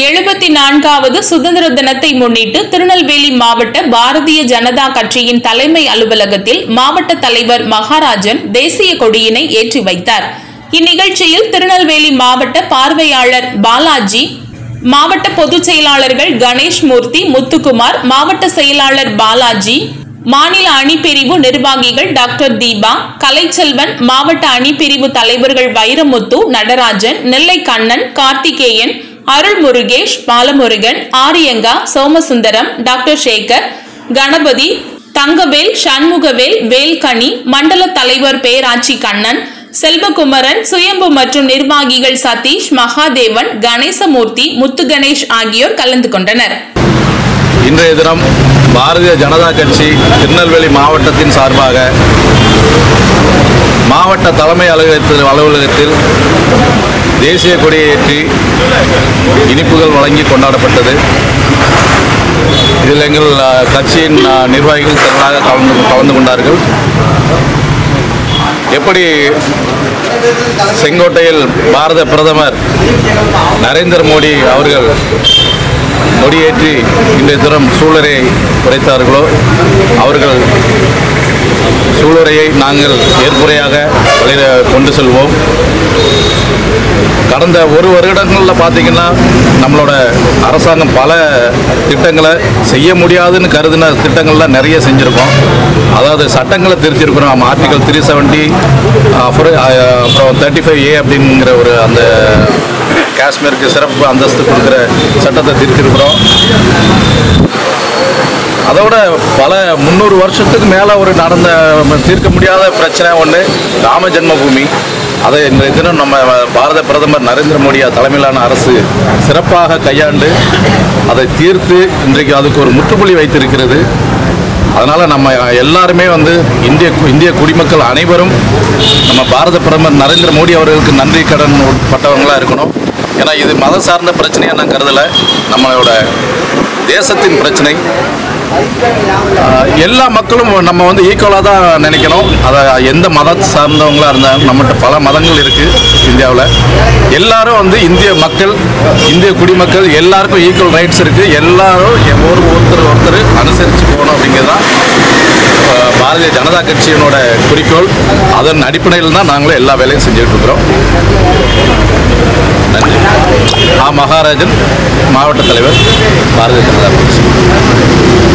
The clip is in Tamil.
எழுபத்தி நான்காவது சுதந்திர தினத்தை முன்னிட்டு திருநெல்வேலி மாவட்ட பாரதிய ஜனதா கட்சியின் தலைமை அலுவலகத்தில் மாவட்ட தலைவர் மகாராஜன் தேசிய கொடியினை ஏற்றி வைத்தார் இந்நிகழ்ச்சியில் திருநெல்வேலி மாவட்ட பார்வையாளர் பாலாஜி மாவட்ட பொதுச் செயலாளர்கள் கணேஷ் மூர்த்தி முத்துக்குமார் மாவட்ட செயலாளர் பாலாஜி மாநில அணிப்பிரிவு நிர்வாகிகள் டாக்டர் தீபா கலைச்செல்வன் மாவட்ட அணிப்பிரிவு தலைவர்கள் வைரமுத்து நடராஜன் நெல்லை கண்ணன் கார்த்திகேயன் அருள் முருகேஷ் பாலமுருகன் ஆரியங்கா சோமசுந்தரம் டாக்டர் சேகர் கணபதி தங்கவேல் சண்முகவேல் வேல்கனி மண்டல தலைவர் பேராட்சி கண்ணன் செல்வகுமரன் சுயம்பு மற்றும் நிர்வாகிகள் சதீஷ் மகாதேவன் கணேசமூர்த்தி முத்து கணேஷ் ஆகியோர் கலந்து கொண்டனர் இன்றைய தினம் பாரதிய ஜனதா கட்சி திருநெல்வேலி மாவட்டத்தின் சார்பாக மாவட்ட தலைமை அலுவலகத்தில் அலுவலகத்தில் தேசிய கொடியேற்றி இனிப்புகள் வழங்கி கொண்டாடப்பட்டது இதில் எங்கள் அஹ், கட்சியின் அஹ், நிர்வாகிகள் திரளாக கலந்து கலந்து கொண்டார்கள் எப்படி செங்கோட்டையில் பாரத பிரதமர் நரேந்திர மோடி அவர்கள் கொடியேற்றி இன்றைய தினம் சூளுரையை உரைத்தார்களோ அவர்கள் சூளுரையை நாங்கள் ஏற்புரையாக வெளியில கொண்டு செல்வோம் கடந்த ஒரு வருடங்களில் பார்த்தீங்கன்னா நம்மளோட அரசாங்கம் பல திட்டங்களை செய்ய முடியாதுன்னு கருதின திட்டங்கள்லாம் நிறைய செஞ்சுருக்கோம் அதாவது சட்டங்களை திருத்திருக்கிறோம் நம்ம ஆர்டிகல் த்ரீ செவன்ட்டி அப்புறம் அப்புறம் தேர்ட்டி ஃபைவ் ஏ அப்படிங்கிற ஒரு அந்த காஷ்மீருக்கு சிறப்பு அந்தஸ்து கொடுக்குற சட்டத்தை திருத்திருக்கிறோம் அதோட பல முந்நூறு வருஷத்துக்கு மேலே ஒரு நடந்த தீர்க்க முடியாத பிரச்சனை ஒன்று ராம ஜென்மபூமி அதை இன்றைய தினம் நம்ம பாரத பிரதமர் நரேந்திர மோடி தலைமையிலான அரசு சிறப்பாக கையாண்டு அதை தீர்த்து இன்றைக்கு அதுக்கு ஒரு முற்றுப்புள்ளி வைத்திருக்கிறது அதனால் நம்ம எல்லாருமே வந்து இந்திய இந்திய குடிமக்கள் அனைவரும் நம்ம பாரத பிரதமர் நரேந்திர மோடி அவர்களுக்கு நன்றி கடன் பட்டவங்களாக இருக்கணும் ஏன்னா இது மத சார்ந்த பிரச்சனையை நான் கருதலை நம்மளோட தேசத்தின் பிரச்சனை ஆஹ் எல்லா மக்களும் நம்ம வந்து ஈக்குவலாக தான் நினைக்கணும் அதை எந்த மத சார்ந்தவங்களா இருந்தாலும் நம்மகிட்ட பல மதங்கள் இருக்குது இந்தியாவில் எல்லாரும் வந்து இந்திய மக்கள் இந்திய குடிமக்கள் எல்லாருக்கும் ஈக்குவல் ரைட்ஸ் இருக்குது எல்லாரும் ஒரு ஒருத்தர் ஒருத்தர் அனுசரித்து போகணும் அப்படிங்கிறது தான் ஆஹ் பாரதிய ஜனதா கட்சியினோட குறிக்கோள் அதன் அடிப்படையில் தான் நாங்களும் எல்லா வேலையும் செஞ்சுட்டு இருக்கிறோம் நன்றி ஆ மகாராஜன் மாவட்ட தலைவர் பாரதிய ஜனதா கட்சி